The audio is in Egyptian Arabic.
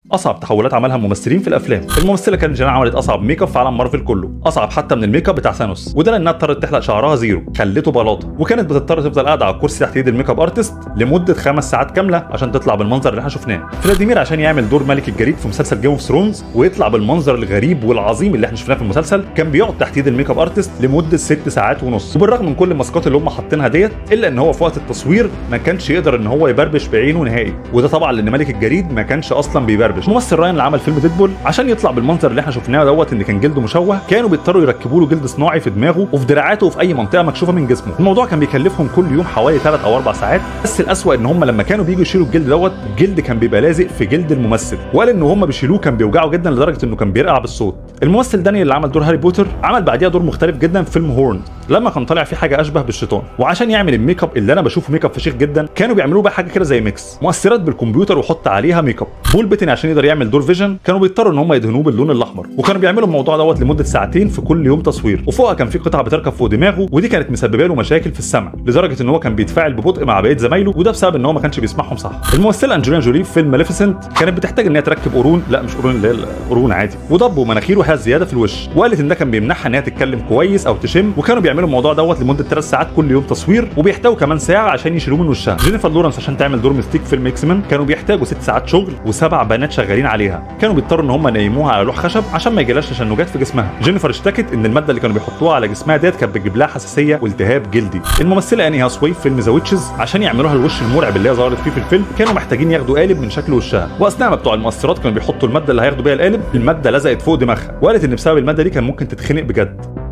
اصعب تحولات عملها الممثلين في الافلام الممثله كانت جينا عملت اصعب ميك اب في عالم مارفل كله اصعب حتى من الميك اب بتاع ثانوس وده لانها اضطرت تحلق شعرها زيرو خلته بلاطه وكانت بتضطر تفضل قاعده على الكرسي تحت ايد الميك اب ارتست لمده خمس ساعات كامله عشان تطلع بالمنظر اللي احنا شفناه فلاديمير عشان يعمل دور ملك الجليد في مسلسل جيم اوف ثرونز ويطلع بالمنظر الغريب والعظيم اللي احنا شفناه في المسلسل كان بيقعد تحت ايد الميك اب ارتست لمده ست ساعات ونص وبالرغم من كل الماسكات اللي هم حاطينها ديت الا ان هو في وقت التصوير ما كانش يقدر ان هو يبربش بعينه نهائي وده طبعا لان ملك الجليد ما كانش اصلا بيبربش ممثل راين اللي عمل فيلم ديدبول عشان يطلع بالمنظر اللي احنا شفناه دوت ان كان جلده مشوه كانوا بيضطروا يركبوا له جلد صناعي في دماغه وفي دراعاته وفي اي منطقه مكشوفه من جسمه الموضوع كان بيكلفهم كل يوم حوالي 3 او 4 ساعات بس الاسوأ ان هم لما كانوا بييجوا يشيلوا الجلد دوت الجلد كان بيبقى لازق في جلد الممثل وقال ان هم بيشيلوه كان بيوجعه جدا لدرجه انه كان بيرقع بالصوت الممثل دانيال اللي عمل دور هاري بوتر عمل بعديها دور مختلف جدا في فيلم هورن لما كان طالع فيه حاجه اشبه بالشيطان وعشان يعمل الميك اب اللي انا بشوفه ميك اب فشيخ جدا كانوا بيعملوه بقى حاجه كده زي ميكس مؤثرات بالكمبيوتر وحط عليها ميك اب بول بيتن عشان يقدر يعمل دور فيجن كانوا بيضطروا ان هم يدهنوه باللون الاحمر وكانوا بيعملوا الموضوع دوت لمده ساعتين في كل يوم تصوير وفوقها كان في قطعه بتركب فوق دماغه ودي كانت مسببه له مشاكل في السمع لدرجه ان هو كان بيتفاعل ببطء مع بقيه زمايله وده بسبب ان هو ما كانش بيسمعهم صح الممثله انجلينا جولي في فيلم ماليفيسنت كانت بتحتاج ان هي تركب قرون لا مش قرون اللي هي القرون عادي وضب ومناخير وحاجات زياده في الوش وقالت ان ده كان بيمنعها ان هي تتكلم كويس او تشم وكانوا بيعملوا الموضوع دوت لمده 3 ساعات كل يوم تصوير وبيحتاجوا كمان ساعه عشان يشيلوه من وشها جينيفر لورنس عشان تعمل دور ميستيك في فيلم اكس مان كانوا بيحتاجوا 6 ساعات شغل وسبع بنات شغالين عليها كانوا بيضطروا ان هم ينيموها على لوح خشب عشان ما يجيلهاش تشنجات في جسمها جينيفر اشتكت ان الماده اللي كانوا بيحطوها على جسمها ديت كانت بتجيب لها حساسيه والتهاب جلدي الممثله اني هاسوي في فيلم ذا ويتشز عشان يعملوها الوش المرعب اللي هي ظهرت فيه في الفيلم كانوا محتاجين ياخدوا قالب من شكل وشها واثناء ما بتوع المؤثرات كانوا بيحطوا الماده اللي هياخدوا بيها القالب الماده لزقت فوق دماغها وقالت ان بسبب الماده دي كان ممكن تتخنق بجد